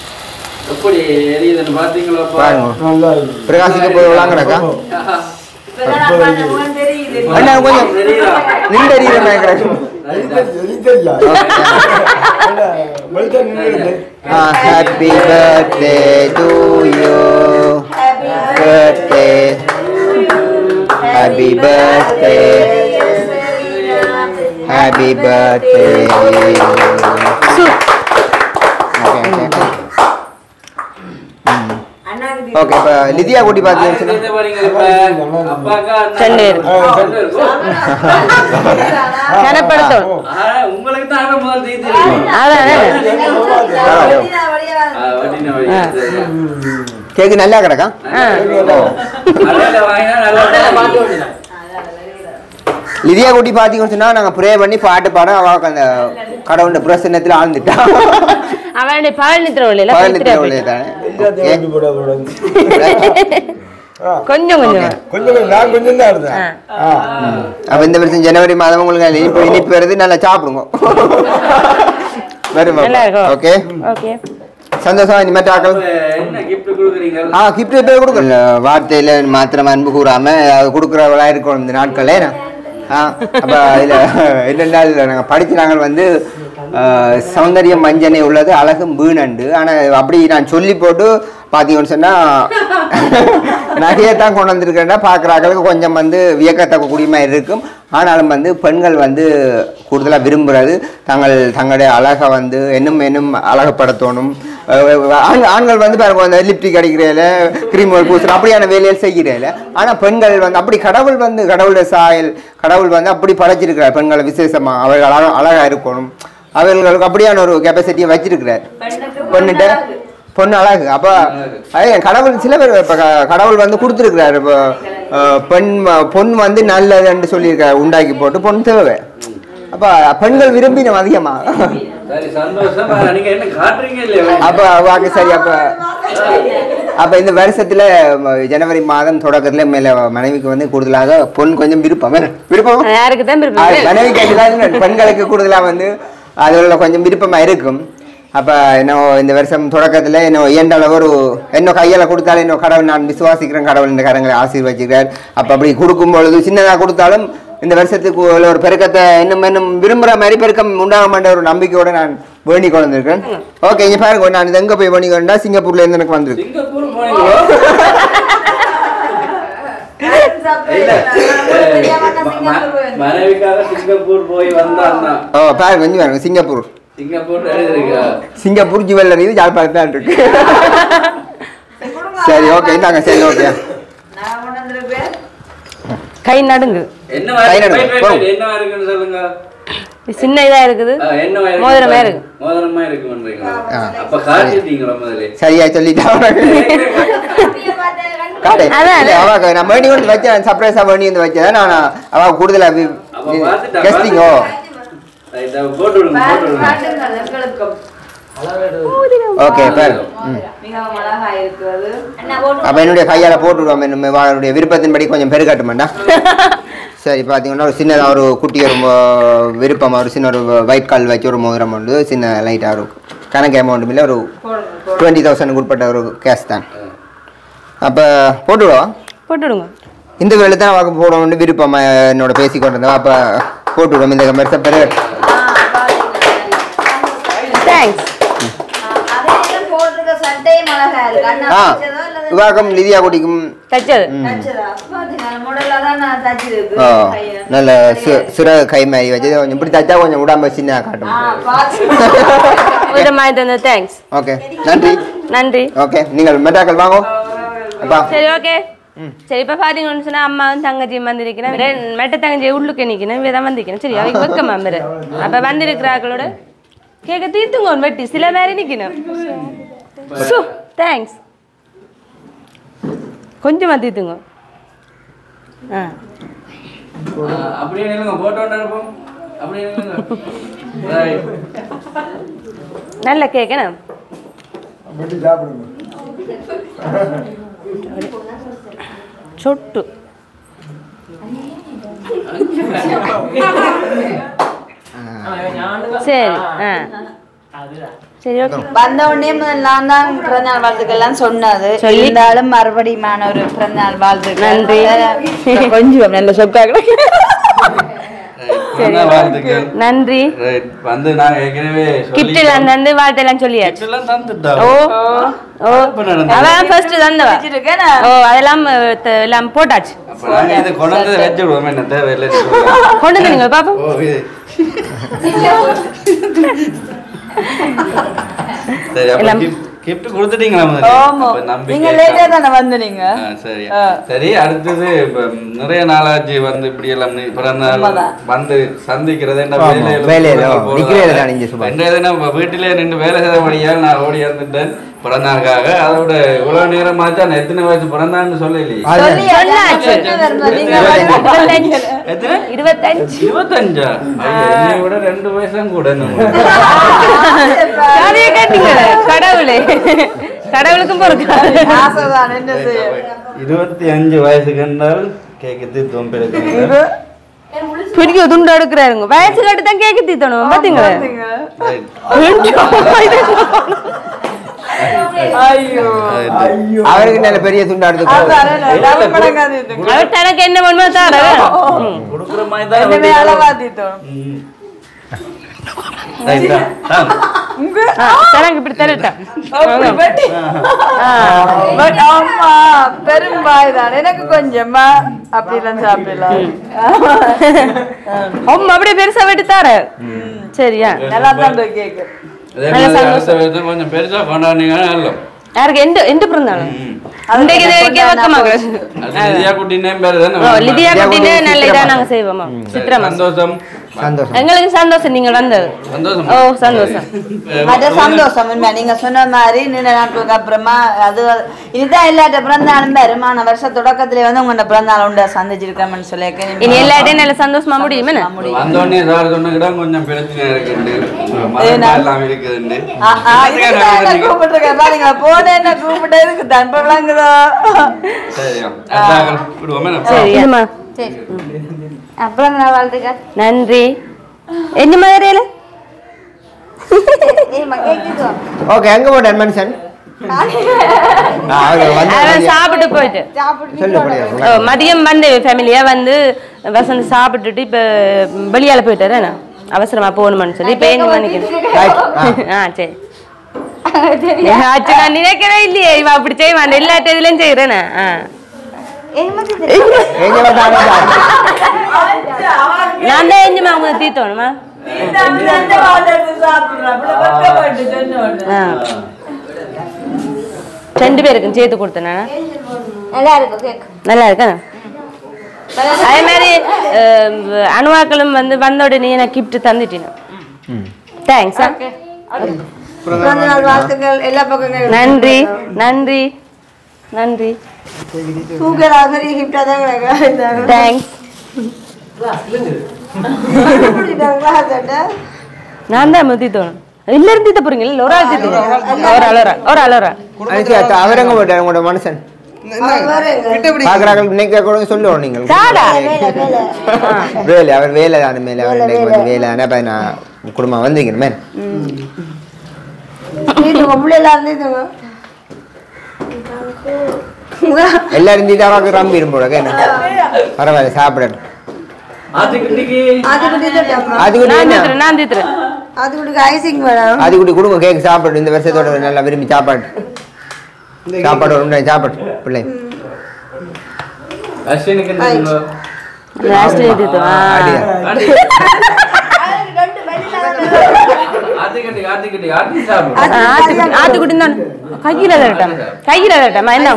எப்படி எரியுதுன்னு பாத்தீங்களா பாருங்க நல்லா இருக்கு பிரகாசிக்க போய் விளாங்கடாக்கா அண்ணா கொஞ்சம் தெரியுதா? நின்று எறிகிற மாதிரி கிடக்கு. Ah, happy birthday to you. Birthday. Happy birthday. Happy birthday. Okay, okay. Okay இப்போ லிதியா கூட்டி ஆயிரத்தி பார்த்தீங்கன்னா எட்டு பாருங்க இப்ப. அப்பாக்கா அண்ணா- ரெண்டு பேர். ரெண்டு இருக்கும். கனப்படுத்தணும் ஆ, உங்களுக்கு தான் ஆனா முதல் தேதி தெரியும். அதான் ஆ, வட்டின வழி. சரியா? கேக்கு நல்லா கிடக்கா அடையாள வாங்கினா நல்லா லிதியா கூட்டி பார்த்தீங்கன்னு சொன்னா நாங்கள் ப்ரே பண்ணி பாட்டு பாட அவளுக்கு அந்த கடவுண்ட பிரசன்னத்தில் ஆழ்ந்துட்டா அவனுடைய பழனி திருவள்ளியில பதினெட்டு பவித்ரா உள்ளே போயிட்டா. தானே கொஞ்சம் கொஞ்சம் கொஞ்சம் நான் கொஞ்சம் தான் இருந்தேன் ஆ. ஆ. அப்ப இந்த வருஷம் ஜனவரி மாதம் உங்களுக்கு அந்த இனிப்பு இனிப்பு வருது நல்லா சாப்பிடுங்க வருமா நல்லா இருக்கும். ஓகே ஓகே சந்தோஷம் இனிமேல் ஆக்கள் அப்ப என்ன gift கொடுக்குறீங்க ஆ கிஃப்ட் பேர் கொடுக்கல வார்த்தையில மாத்திரம் அன்பு கூறாம அது கொடுக்குறவளா இருக்கணும் இந்த நாட்களே ஆ அப்ப இதுல என்னென்னா இதுல நாங்க படிச்சு நாங்கள் வந்து ஆ, சௌந்தரியம் மஞ்சனை உள்ளது அழகும் வீணண்டு ஆனா அப்படி நான் சொல்லி போட்டு பார்த்தீங்கன்னு சொன்னா நகையை தான் கொண்டு வந்திருக்கேன்னா பார்க்குறாங்களுக்கு கொஞ்சம் வந்து வியக்கத்தக்க குடிமை இருக்கும் ஆனாலும் வந்து பெண்கள் வந்து கூடுதலாக விரும்புறது தங்கள் தங்களுடைய அழகை வந்து இன்னும் இன்னும் அழகுப்படுத்தணும் அஹ் ஆண் ஆண்கள் வந்து பாருங்க அந்த லிப்டிக் அடிக்கிறதில்ல கிரீம் பூசுற அப்படியான வேலையில் செய்கிறதில்ல ஆனால் பெண்கள் வந்து அப்படி கடவுள் வந்து கடவுளுடைய சாயல் கடவுள் வந்து அப்படி படைச்சிருக்கிறார் பெண்களை விசேஷமாக அவர்கள் அழகா அழகாக இருக்கணும் அவர்களுக்கு அப்படியான ஒரு கெப்பாசிட்டியை வச்சிருக்கிறார் பொண்ணுகிட்ட பொண்ணு அழகு அப்போ அது கடவுள் சில பேர் இப்போ கடவுள் வந்து கொடுத்துருக்கிறாரு இப்போ அஹ், பெண் வ- பொன் வந்து நல்லதுன்னு சொல்லியிருக்காரு உண்டாக்கி போட்டு பொன் தேவை அப்போ பெண்கள் விரும்பினோம் அதிகமா சரி சந்தோஷம் ஆ, நீங்க என்ன காட்டுறீங்க இல்லையா அப்போ வாக்கு சரி அப்போ அப்போ இந்த வருஷத்துல ம, ஜனவரி மாதம் தொடக்கத்துல மேல மனைவிக்கு வந்து கூடுதலாக பொன் கொஞ்சம் விருப்பம் வேணும். விருப்பம் அது யாருக்கு தான் அது விருப்பம் மனைவி கேட்டுதான் பெண்களுக்கு கூடுதலா வந்து அதுல கொஞ்சம் விருப்பமா இருக்கும் அப்ப இன்னும் இந்த வருஷம் தொடக்கத்துல இன்னும் இயன்ற அளவு ஒரு என்ன கையால கொடுத்தாலும் இன்னும் கடவுள் நான் விசுவாசிக்கிறேன் கடவுள் இந்த கரங்களை ஆசீர்வச்சிக்கிறார் அப்ப அப்படி கொடுக்கும் பொழுது சின்னதா கொடுத்தாலும் இந்த வருஷத்துக்கு உள்ள ஒரு பெருக்கத்தை இன்னும் இன்னும் விரும்புற மாதிரி பெருக்கம் உண்டாகமாட்ட ஒரு நம்பிக்கையோட நான் வேண்டி கொண்டு வந்திருக்கேன் ஓகே இங்க பாருங்க நான் இது எங்க போய் வேண்டி கொண்டா சிங்கப்பூர்ல இருந்து எனக்கு வந்திருக்கு சிங்கப்பூர் போனீங்களோ இல்ல ம- மனைவிக்காக சிங்கப்பூர் போய் வந்தான்னா ஓ பாருங்க கொஞ்சம் பாருங்க சிங்கப்பூர் சிங்கப்பூர் எழுதிருக்கா சிங்கப்பூர் ஜுவல்லரி இது யாழ்ப்பாணத்தில் தான் இருக்கு சரி ஓகே இந்தாங்க சரி ஓகே கை நடுங்கு என்ன கை வயசு நடுங்க, wait, wait, போங்க. wait, என்ன இருக்குன்னு சொல்லுங்க இது சின்ன இதா இருக்குது ஆ, என்ன வயசு மோதிரமா இருக்கு. மோதிரமா இருக்குன்றீங்களா ஆ. அப்ப காட்டிட்டீங்களா முதல்ல சரியா சொல்லிட்டா காட்டு அதான், இல்ல, அவ நான் வேண்டி வந்து வச்சேன் சர்ப்ரைஸா வேண்டி வந்து வச்சேன் நான் அவ கூடுதலா அப்ப பார்த்துட்டா, கெஸ்டிங் ஓ Right, அப்ப போட்டு விடுங்க போட்டு விடுங்க ஓகே பாரு ம் அப்ப என்னுடைய கையால போட்டு விடுவோம் என்னும் அவருடைய விருப்பத்தின்படி கொஞ்சம் பெருகாட்டுமாண்டா சரி பார்த்தீங்கன்னா ஒரு சின்னதாக ஒரு குட்டி ஒரு மோ- விருப்பம் ஒரு சின்ன ஒரு ஒயிட் கால் வச்சு ஒரு மோதிரம் உண்டு சின்ன லைட்டாக ஒரு கணக்கு அமௌண்ட் இல்லை ஒரு டுவெண்ட்டி தௌசண்ட் உட்பட்ட ஒரு கேஷ் தான் அப்போ போட்டுவிடுவா போட்டு விடுங்க இந்த வேலை தான் வாக்கு போடணும்னு விருப்பம் அஹ், என்னோட பேசி கொண்டு இருந்தோம் அப்போ போட்டுவிடுவோம் இந்த வருஷம் பெரு தேங்க்ஸ் ஆ ஆ விவாகம் லிதியா குட்டிக்கும் தச்சது ஓ நல்ல சு- சிற கை மாதிரி வச்சு கொஞ்சம் இப்படி தச்சா கொஞ்சம் உடம்பு சின்ன காட்டும் ஒரு மாதிரி தந்த தேங்க்ஸ் ஓகே நன்றி நன்றி ஓகே நீங்கள் மெட்டாக்கள் வாங்க அப்பா சரி ஓகே சரி இப்போ பார்த்தீங்கன்னு சொன்னால் அம்மாவும் தங்கச்சியும் வந்திருக்கிறேன் ரெண்டு மெட்ட தங்கச்சி உள்ளுக்கு நிற்கணும் இவ தான் வந்திருக்கணும் சரி அவங்க வெக்கமா மிரு அப்போ வந்திருக்கிறார்களோட கேட்க தீர்த்துங்க ஒரு வெட்டி சில மாதிரி நிற்கணும் ஸோ தேங்க்ஸ் கொஞ்சமாக தீர்த்துங்க ஆ ஆ, அப்படியே நில்லுங்க போட்டோ எடுப்போம் அப்படியே நில்லுங்க Right. நல்ல கேட்கணும் வெட்டி சாப்பிடுங்க சொட்டு சரி ஆ சரி ஓகே வந்த உடனே முதல்ல நான் தான் பிறந்தநாள் வாழ்த்துக்கள் எல்லாம் சொன்னது சொல்லி? இருந்தாலும் மறுபடியும் ஒரு பிறந்தநாள் வாழ்த்துக்கள் நன்றி. கொஞ்சம் நல்ல சொக்காக பிறந்தநாள் வாழ்த்துக்கள் நன்றி Right. வந்து நான் ஏற்கனவே கிஃப்ட் எல்லாம் தந்து வாழ்த்தெல்லாம் சொல்லியாச்சு எல்லாம் தந்துட்டா ஓ ஓ அப்ப நடந்தது. அவன் ஃபர்ஸ்ட் தந்தவா ஓ அதெல்லாம் அஹ், த- எல்லாம் போட்டாச்சு அப்ப நாங்க இதை கொண்டு வந்து வச்சு விடுவோம் என்ன தேவையில்லை கொண்டு வந்துருங்க பாப்போம் ஓ இது சரி அப்ப எல்லாம். gift- gift கொடுத்துட்டீங்களா முதல்ல? ஆமா அப்ப நம்பிக்கை நீங்க லேட்டா இருக்கா? தானே வந்து நீங்க ஆ, சரி சரி அடுத்தது இப்ப நிறைய நாளாச்சு வந்து இப்படி எல்லாம் நீ பிறந்த நாள் உண்மைதான். வந்து சந்திக்கிறது என்ன ஆமா, வேலையில வேலையில, போறது, நிக்கிறதுல தான் நீங்க சும்மா. ரெண்டு இது நம்ம வீட்டிலே நின்று வேலை செய்தபடியால் நான் ஓடி வந்துட்டேன் பிறந்த நாளுக்காக அதோட இவ்வளவு நேரம் ஆச்சு நான் எத்தனை வயசு பிறந்தான்னு சொல்லலையே அது சொன்னாச்சு இருபத்தஞ்சு எத்தனை இருபத்தஞ்சு இருபத்தஞ்சா ஐயா, என்னை விட ரெண்டு வயசும் கூட இன்னும். கதையை கேட்டீங்க கடவுளே கடவுளுக்கும் பொறுக்காது ஆசைதான் என்ன செய்ய இருபத்தி அஞ்சு வயசுக்கு என்றால் கேக்கு தொம்பிருக்கு பிடிக்க துண்டு எடுக்கிறாருங்க வயசு கட்டு தான் கேட்க தீத்தணும் பாத்தீங்களா ஐயோ அவருக்கு நல்ல பெரிய துண்டா எடுத்து டபுள் மடங்காது இது. அவர் தனக்கு என்ன வேணுமோ தார கொடுக்குற மாதிரி தான் என்னமே அளவாதித்தோம் ம். Right தான். ஆ. தனக்கு இப்படி தரட்டான் பட் ஆமா பெரும்பாய் தான் எனக்கு கொஞ்சமா அப்படிலாம் சாப்பிடலாம் அம்மா அப்படியே பெருசா வெட்டி தார சரியா நல்லா தான் கேக்கு அதே மாதிரி அடுத்த வருஷம் கொஞ்சம் பெருசா கொண்டாடினீங்கன்னா நல்ல யாருக்கு எந்த எந்த பிறந்தாலும் இன்றைக்கு இது வரைக்கும் வைக்கமா அது லிதியா குட்டினே பேரு தானே ஓ லிதியா குட்டின்னு நல்ல இதா நாங்க செய்வோமா சித்திரமா சந்தோஷம் சந்தோஷம் எங்களுக்கு சந்தோஷம் நீங்கள் வந்தது சந்தோஷம் ஓ சந்தோஷம் அது சந்தோஷம் உண்மை நீங்க சொன்ன மாதிரி நீண்ட நாட்களுக்கு அப்புறமா அது இதுதான் இல்லாட்ட பிறந்த நாளும் வருமான வருஷ தொடக்கத்திலே வந்து உங்களோட பிறந்த நாள் உண்டு சந்திச்சிருக்கேன்னு சொல்லி இனி எல்லாட்டையும் நல்ல சந்தோஷமா முடியுமே என்ன? வந்தோடனே சார் சொன்னக்கிட்ட கொஞ்சம் பிரச்சனை இருக்குண்டு மதம் எல்லாம் இருக்குதுண்டு கூப்பிட்டுருக்கேன் பாருங்க போன என்ன கூப்பிட்டு இருக்கு தான் விளங்குதோ சரியா அதான் விடுவோமே நம்ம. சரி என்னம்மா அப்புறம் நான் வாழ்த்துக்கள் நன்றி என்ன மாதிரியில ஓகே எங்க போட்டார் மனுஷன் ஆ, அவர் வந்து அவன் சாப்பிட்டு போயிட்டு சொல்லு முடியாது ஓ, மதியம் வந்து ஃபேமிலியா வந்து வசந்த் சாப்பிட்டுட்டு இப்ப வெளியால போயிட்டாரு என்ன அவசரமா போகணும்னு சொல்லி இப்ப எங்க நினைக்கிறேன் Right. ஆ. ஆ சரி ஆச்சு நான் நினைக்கவே இல்லையே இவன் அப்படி செய்வான் எல்லா இதுலயும் செய்யறேன் ஆ எங்க வந்தாலும் நான் தான் எஞ்சுமா அவங்க தீத்தோணுமா ஆ ரெண்டு பேருக்கும் சேர்த்து கொடுத்தேன் நல்லா இருக்கும் கேக் நல்லா இருக்கா அதே மாதிரி அஹ், அணுவாக்களும் வந்து வந்த உடனே எனக்கு கிஃப்ட் தந்துட்டேன் தேங்க்ஸ் பிறந்த நாள் வாழ்த்துக்கள் எல்லா பக்கங்களும் நன்றி நன்றி நன்றி சூப்பரா பெரிய கிஃப்டா தான் கிடக்கு தேங்க்ஸ் நான் தான் முத்தி தோணும் எல்லாரும் தீத்த போறீங்க இல்ல ஒரு ஆள் தீத்து ஒரு ஆள் ஒரு ஆள் ஒரு ஆள் ஒரு ஆள் அனுச்சி அத்தா, அவர் எங்க போட்டார் உங்களோட மனுஷன் பாக்குறாங்க இன்னைக்கு கூட சொல்லுவோம் நீங்கள் காடா வேலை அவர் வேலை தானே மேல அவர் இன்னைக்கு வந்து வேலை தானே அப்ப நான் குடும்பம் வந்தீங்க மேன் எல்லாரும் தீதாவாக்கு ரம்பி இரும்போட என்ன பரவாயில்ல சாப்பிடட்டும் ஆத்துக்குட்டிக்கு அது கூட நான் என்ன தீத்துறேன் நான் தீத்துறேன் அது கூட கொடுங்க கேக் சாப்பிடு இந்த வருஷத்தோட நல்லா விரும்பி சாப்பாடு சாப்பாடு ஒரு முறை சாப்பாடு பிள்ளை அஸ்வினுக்கு என்ன சொல்லுவா? லாஸ்ட் தீத்துவா அடியா. ஆத்துக்குட்டி ஆத்துக்குட்டி ஆத்தி சாப்பிடு ஆத்து ஆத்துக்குட்டி தான் கையில தரட்டாம் கையில தரட்டாமா என்ன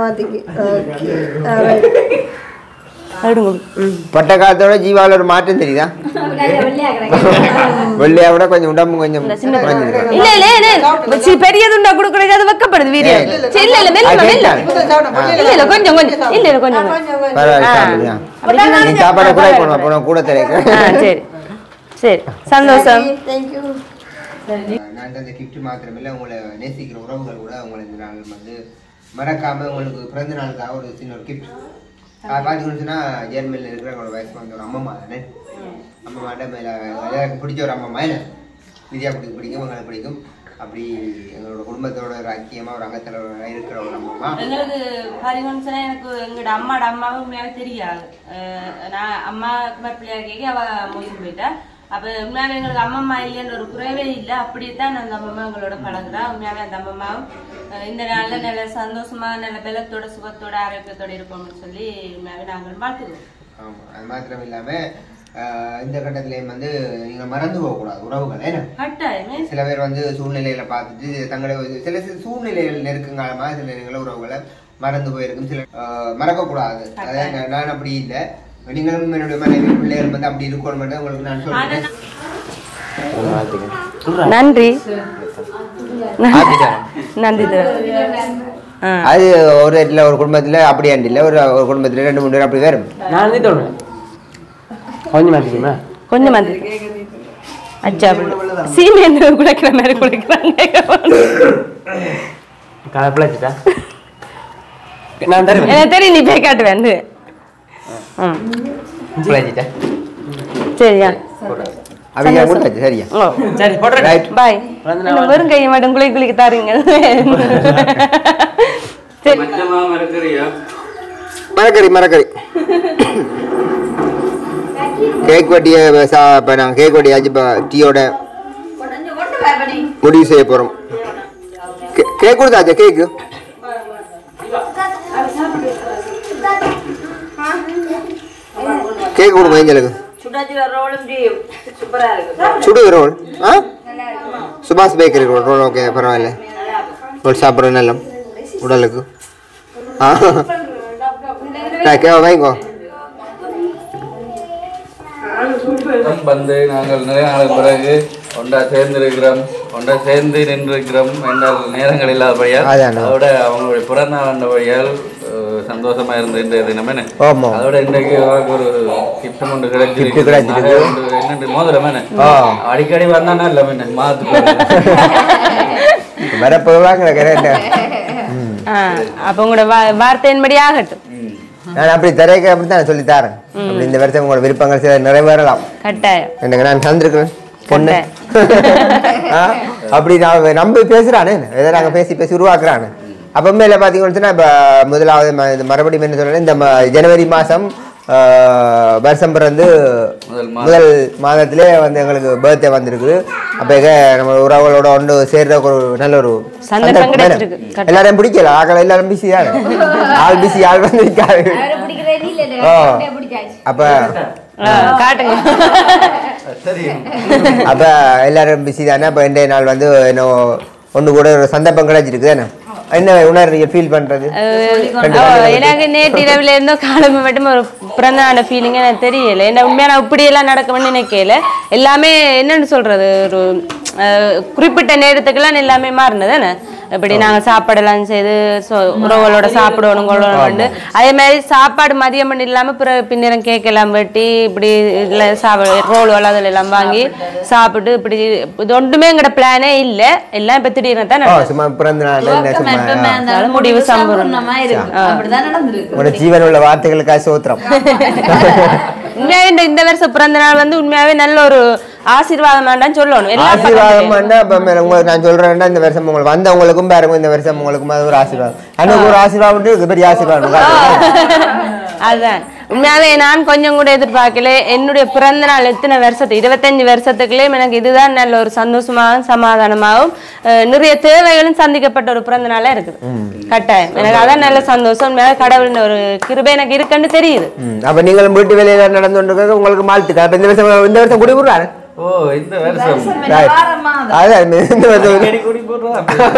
எடுங்க ம் பட்ட காலத்தோட ஜீவால ஒரு மாற்றம் தெரியுதா வெள்ளையா விட கொஞ்சம் உடம்பு கொஞ்சம் குறைஞ்சிருக்கு. இல்ல இல்ல இல்ல சி பெரிய துண்டா குடுக்குறது அது வெக்கப்படுது வீரியம் சரி, இல்ல இல்ல மெல்ல அது மெல்ல கேட்டாங்க. இல்ல இல்ல கொஞ்சம் கொஞ்சம் இல்ல இல்ல கொஞ்சம் கொஞ்சம் பரவாயில்ல ஆ. சாப்பிடுங்க நீ சாப்பாடை கூட போனோம் அப்புறம் கூட தெரியும் ஆ சரி சரி சந்தோஷம் நான் அந்த கிஃப்ட் மாத்திரமில்ல உங்களை நேசிக்கிற உறவுகள் கூட உங்களை இந்த நாள் வந்து மறக்காம உங்களுக்கு பிறந்த நாளுக்காக ஒரு சின்ன ஒரு கிஃப்ட் பார்த்தீங்கன்னு சொன்னா ஜெர்மனியில் இருக்கிற உங்களோட வயசுக்கு வந்து ஒரு அம்மம்மா தானே அம்மம்மாட்ட மேல எல்லாருக்கும் பிடிச்ச ஒரு அம்மம்மா என்ன விஜயா பிடிக்கும் பிடிக்கும் எங்களுக்கு பிடிக்கும் அப்படி எங்களோட குடும்பத்தோட ஒரு ஐக்கியமாக ஒரு அங்கத்தில் இருக்கிற ஒரு அம்மா எங்களுக்கு பாத்தீங்கன்னு சொன்னா எனக்கு எங்களோட அம்மாட அம்மாவும் உண்மையாவே தெரியாது அஹ் நான் அம்மா பிள்ளையா கேட்க அவ மோசம் போயிட்டா அப்ப உண்மையாவே எங்களுக்கு அம்மம்மா இல்லைன்ற ஒரு குறைவே இல்லை அப்படித்தான் அந்த அம்மம்மா எங்களோட பழகுறா உண்மையாவே அந்த அம்மம்மாவும் அஹ் இந்த நாள்ல நல்ல சந்தோஷமா நல்ல பலத்தோட சுகத்தோட ஆரோக்கியத்தோட இருப்போம்னு சொல்லி உண்மையாவே நாங்கள் வாழ்த்துக்கிறோம் ஆமாம் அது மாத்திரம் இல்லாமல் இந்த கட்டத்திலையும் வந்து நீங்கள் மறந்து போகக்கூடாது உறவுகள் ஏன்னா கட்டாயமே சில பேர் வந்து சூழ்நிலையில பார்த்துட்டு தங்களை வந்து- சில சில சூழ்நிலைகள் நெருக்கங்காலமா சில நேரங்களில் உறவுகளை மறந்து போயிருக்கும் சில ஆஹ், மறக்கக்கூடாது அதான் நான் நான் அப்படி இல்லை நீங்களும் என்னுடைய மனைவி பிள்ளைகள் வந்து அப்படி இருக்கணும் உங்களுக்கு நான் சொல்றேன் நன்றி நன்றி ஆ அது ஒரு இடத்துல ஒரு குடும்பத்துல அப்படி ஆண்டு இல்லை ஒரு ஒரு குடும்பத்துல ரெண்டு மூணு பேர் அப்படி வரும் நான் வந்து தோணுவேன் கொஞ்சம் மாற்றிக்குமா கொஞ்சம் வந்து அச்சா சீமேந்து குலைக்கிற மாதிரி குலைக்கிறாங்க கலப்பில் வச்சுட்டா நான் தருவேன் எனக்கு தெரியும் நீ போய் காட்டு வந்து ம் பிழைச்சிட்டேன் சரியா அவங்க கொடுத்தாச்சு சரியா ஓ சரி போடுறேன் ரைட் பாய் வந்து நான் இந்த வெறும் கையை மட்டும் குளி குளிக்க தாருங்க சரி மச்சமாக இருக்கிறியா மரக்கறி மரக்கறி கேக் வெட்டிய சா இப்போ நாங்கள் கேக் வெட்டியாச்சு இப்போ டீயோட முடிவு செய்ய போகிறோம் கேக் கொடுத்தாச்சா கேக்கு கேக் கொடுங்க ஏஞ்சலுக்கு சுடாச்சி ரோலும் சூப்பரா இருக்கு சுடு ரோல் ஆ சுபாஷ் பேக்கரி ரோல் ரோல் ஓகே பரவாயில்ல ரோல் சாப்பிட்ற நல்ல உடலுக்கு ஆ கே வாங்கிக்கோ வந்து நாங்கள் நிறைய நாளுக்கு பிறகு ஒன்றா சேர்ந்திருக்கிறோம் ஒன்றா சேர்ந்து நின்றிருக்கிறோம் என்றால் நேரங்கள் இல்லாதபடியால் அதான். அதோட அவங்களுடைய பிறந்த நாள் ஆண்டபடியால் அஹ், சந்தோஷமா இருந்த இன்றைய தினம் என்ன ஆமா. அதோட இன்றைக்கு அவருக்கு ஒரு கிஃப்ட் ஒன்று Gift கிடைச்சிருக்கு கிடைச்சிருக்கு. நகை ஒன்று என்னண்டு மோதிரம் என்ன ஆ. அடிக்கடி வந்தானா இல்லை என்ன மாத்துக்கு வரப்போவாங்க கரெக்டா ஆ, அப்ப உங்களோட வா- வார்த்தையின்படி ஆகட்டும் நான் அப்படி தரைக்கு அப்படி தான் சொல்லி தரேன் அப்படி இந்த வருஷம் உங்களோட விருப்பங்கள் சில நிறைவேறலாம் கட்டாயம் எனக்கு நான் தந்திருக்கிறேன் பொண்ணு ஆ, அப்படி நான் நம்பி பேசுறானே எதை நாங்கள் பேசி பேசி உருவாக்குறானு அப்போ மேலே பார்த்தீங்கன்னு சொன்னா இப்போ முதலாவது ம- இது மறுபடியும் என்ன சொல்றேன் இந்த ம- ஜனவரி மாதம் வருஷம் பிறந்து முதல் மாதம். முதல் மாதத்திலே வந்து எங்களுக்கு பர்த்டே வந்திருக்குது அப்போ நம்ம உறவுகளோட ஒன்று சேர்றதுக்கு ஒரு நல்ல ஒரு சந்தர்ப்பம் சந்தர்ப்பம் கிடைச்சிருக்கு. வேணும். எல்லாரும் பிடிக்கல ஆக்கள் எல்லாரும் பிஸி தானே ஆள் பிஸி ஆள் வந்து நிற்காது ஓ அப்போ ஆ, காட்டுங்க சரி அப்ப எல்லாரும் பிஸி தானே அப்ப இன்றைய நாள் வந்து என்ன ஒண்ணு கூட ஒரு சந்தர்ப்பம் கிடைச்சிருக்கு தானே என்ன உணர்றீங்க ஃபீல் பண்றது ரெண்டு ஓ, நாள் எனக்கு நேற்று இரவுல இருந்தோ காலம்பு மட்டும் ஒரு பிறந்தாண்ட ஃபீலிங் எனக்கு தெரியல என்ன உண்மையா நான் இப்படி எல்லாம் நடக்கும்னு நினைக்கல எல்லாமே என்னன்னு சொல்றது ஒரு அஹ், குறிப்பிட்ட நேரத்துக்கெல்லாம் எல்லாமே மாறினது தானே இப்படி நாங்க சாப்பாடெல்லாம் செய்து சொ- உறவுகளோட சாப்பிடணும் கொள்ளணும் அதே மாதிரி சாப்பாடு மதியம் மணி இல்லாம பிறகு பின்னரம் கேக் எல்லாம் வெட்டி இப்படி இதுல சாப்பிட ரோல் அதில் எல்லாம் வாங்கி சாப்பிட்டு இப்படி இது ஒன்றுமே எங்கட பிளானே இல்ல எல்லாம் இப்ப திடீர்னு தான் ஓ நடக்குது. சும்மா பிறந்த நாள் என்ன சும்மா ஆ. இருந்தாலும் முடிவு சம்பூர்ணமா இருக்கு அப்படிதான் நடந்திருக்கு உங்களோட ஜீவன் உள்ள வார்த்தைகளுக்காக சோத்திரம் உண்மையாவே இந்த இந்த வருஷம் பிறந்த நாள் வந்து உண்மையாவே நல்ல ஒரு ஆசீர்வாதம் வேண்டாம் சொல்லணும் எல்லா ஆசீர்வாதம் பக்கத்துலயும். பண்ணா அப்ப மேல உங்களுக்கு நான் சொல்றேன்டா இந்த வருஷம் உங்களுக்கு வந்தவங்களுக்கும் பாருங்க இந்த வருஷம் உங்களுக்கும் அது ஒரு ஆசீர்வாதம் எனக்கு ஒரு ஆசீர்வாதம் உண்டு, இது பெரிய ஆசீர்வாதம் அதான் உண்மையாவே நான் கொஞ்சம் கூட எதிர்பார்க்கல என்னுடைய பிறந்த நாள் எத்தனை வருஷத்து இருபத்தஞ்சு வருஷத்துக்குள்ளேயும் எனக்கு இதுதான் நல்ல ஒரு சந்தோஷமாகவும் சமாதானமாகவும் அஹ், நிறைய தேவைகளும் சந்திக்கப்பட்ட ஒரு பிறந்த நாளா இருக்குது கட்டாயம் எனக்கு அதான் நல்ல சந்தோஷம் உண்மையாவே கடவுளின் ஒரு கிருபை எனக்கு இருக்குன்னு தெரியுது ம், அப்ப நீங்களும் வீட்டு வேலையில நடந்து கொண்டிருக்கிறது உங்களுக்கு வாழ்த்துக்கள் அப்ப இந்த வருஷம் இந்த வருஷம் குடி விடுறாரு ஓ இந்த வருஷம் அதான் இந்த வருஷம் அடிக்கடி குடி போடுறதா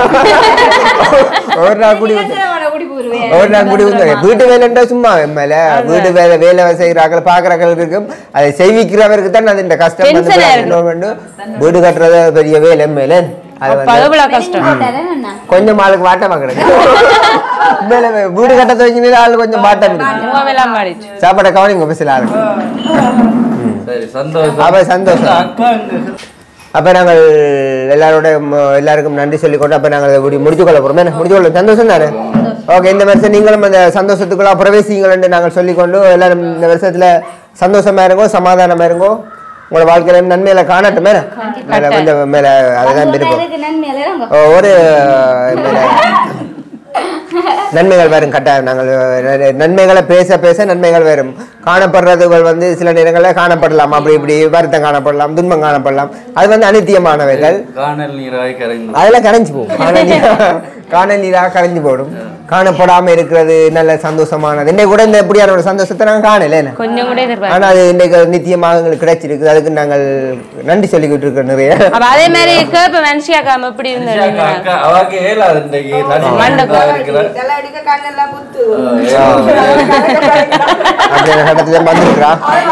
ஒரு நாள் குடி வந்து ஒரு நாள் குடி வந்து வீட்டு வேலைன்றா சும்மா மேல வீட்டு வேலை வேலை செய்யறாக்கள் பாக்குறாக்கள் இருக்கும் அதை செய்விக்கிறவருக்கு தான் அது இந்த கஷ்டம் வந்து Tension ஆ இன்னொரு வந்து வீடு கட்டுறது பெரிய வேலை மேல அது அப்ப வந்து எவ்வளவு கஷ்டம் கொஞ்சம் ஆளுக்கு வாட்டமா கிடக்கு மேல வீடு கட்ட துவங்கினது ஆளு கொஞ்சம் வாட்டம் இருக்கு மூவெல்லாம் மாறிடுச்சு சாப்பாடை கவனிங்க பஸ்ல ஆளுக்கு சரி சந்தோஷம் அப்ப சந்தோஷம் அக்கா இங்க அப்ப நாங்கள் எல்லாரோட ம- எல்லாருக்கும் நன்றி சொல்லிக்கொண்டு அப்ப நாங்கள் இப்படி முடிச்சு கொள்ள போறோம் என்ன முடிச்சு கொள்ள சந்தோஷம் தானே ஓகே இந்த வருஷம் நீங்களும் அந்த சந்தோஷத்துக்குள்ள பிரவேசிங்கள் என்று நாங்கள் சொல்லிக்கொண்டு எல்லாரும் இந்த வருஷத்துல சந்தோஷமா இருங்கோ சமாதானமா இருங்கோ உங்களோட வாழ்க்கையில நன்மையில காணட்டும் மேல மேல கொஞ்சம் மேல அதுதான் விருப்பம் ஓ, ஒரு மேல நன்மைகள் வரும் கட்டாயம் நாங்கள் அஹ், நன்மைகளை பேச பேச நன்மைகள் வரும் காணப்படுறதுகள் வந்து சில நேரங்களில் காணப்படலாம் அப்படி இப்படி வருத்தம் காணப்படலாம் துன்பம் காணப்படலாம் அது வந்து அனித்தியமானவைகள் காணல் நீராய் கரைந்து அதெல்லாம் கரைஞ்சு போகும் காணல் நீரா காணல் நீராக கரைஞ்சு போடும் காணப்படாம இருக்கிறது நல்ல சந்தோஷமானது இன்னைக்கு கூட இந்த எப்படியான ஒரு சந்தோஷத்தை நாங்கள் காணல என்ன? கொஞ்சம் கூட எதிர்பார்க்க ஆனா அது இன்னைக்கு நித்தியமாக எங்களுக்கு கிடைச்சிருக்கு அதுக்கு நாங்கள் நன்றி சொல்லிக்கிட்டு இருக்கோம் நிறைய அப்ப அதே மாதிரி கேப்ப மனுஷியாக்காம எப்படி அக்கா, இருந்தது அக்கா, அவாக்கு ஏலாது இன்றைக்கு தனி மண்டபம். மனிதா இருக்கிறார். அப்படியான கட்டத்துல வந்திருக்கிறா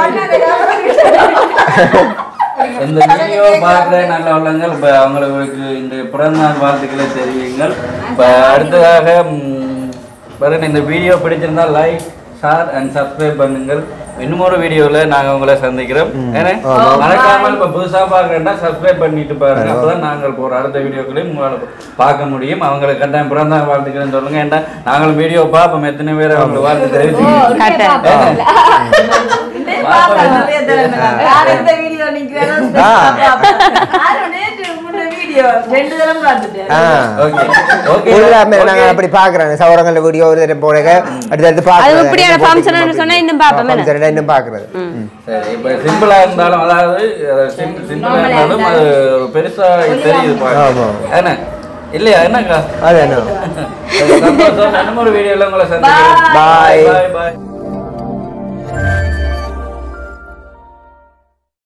இந்த வீடியோ பார்க்குற நல்ல உள்ளங்கள் இப்போ அவங்களுக்கு இந்த பிறந்தநாள் வாழ்த்துக்களை தெரிவிங்கள் இப்போ அடுத்ததாக ம், பாருங்க இந்த வீடியோ பிடிச்சிருந்தா லைக் ஷேர் அண்ட் சப்ஸ்கிரைப் பண்ணுங்கள் இன்னும் ஒரு வீடியோவில் நாங்கள் உங்களை சந்திக்கிறோம் ஏன்னா மறக்காமல் இப்போ புதுசாக பார்க்குறேன்னா சப்ஸ்கிரைப் பண்ணிட்டு பாருங்க அப்பதான் நாங்கள் போகிற அடுத்த வீடியோக்களையும் உங்களால் பார்க்க முடியும் அவங்களுக்கு கட்டாயம் பிறந்தநாள் வாழ்த்துக்கிறேன்னு சொல்லுங்க ஏன்னா நாங்களும் வீடியோ பார்ப்போம் எத்தனை பேர் அவங்களுக்கு வாழ்த்து தெரிவிச்சு ஆ ஓகே ஓகே எல்லாமே நாங்க அப்படி பாக்குறோம் சௌரங்கள வீடியோ ஒரு தடவை போடுங்க அடுத்தடுத்து அது பாக்குறோம் இப்படியான function சொன்னா இன்னும் பார்ப்போம் என்ன? ஃபங்க்ஷன் இன்னும் பாக்குறது சரி இப்போ சிம்பிளா இருந்தாலும் அதாவது சிம்பிளா இருந்தாலும் அது ஒரு பெருசா தெரியுது பாருங்க ஆமா. என்ன இல்லையா என்னக்கா அது என்ன சரி, சந்தோஷம் இன்னும் ஒரு வீடியோல உங்களை சந்திக்கிறேன் Bye. பாய் பாய்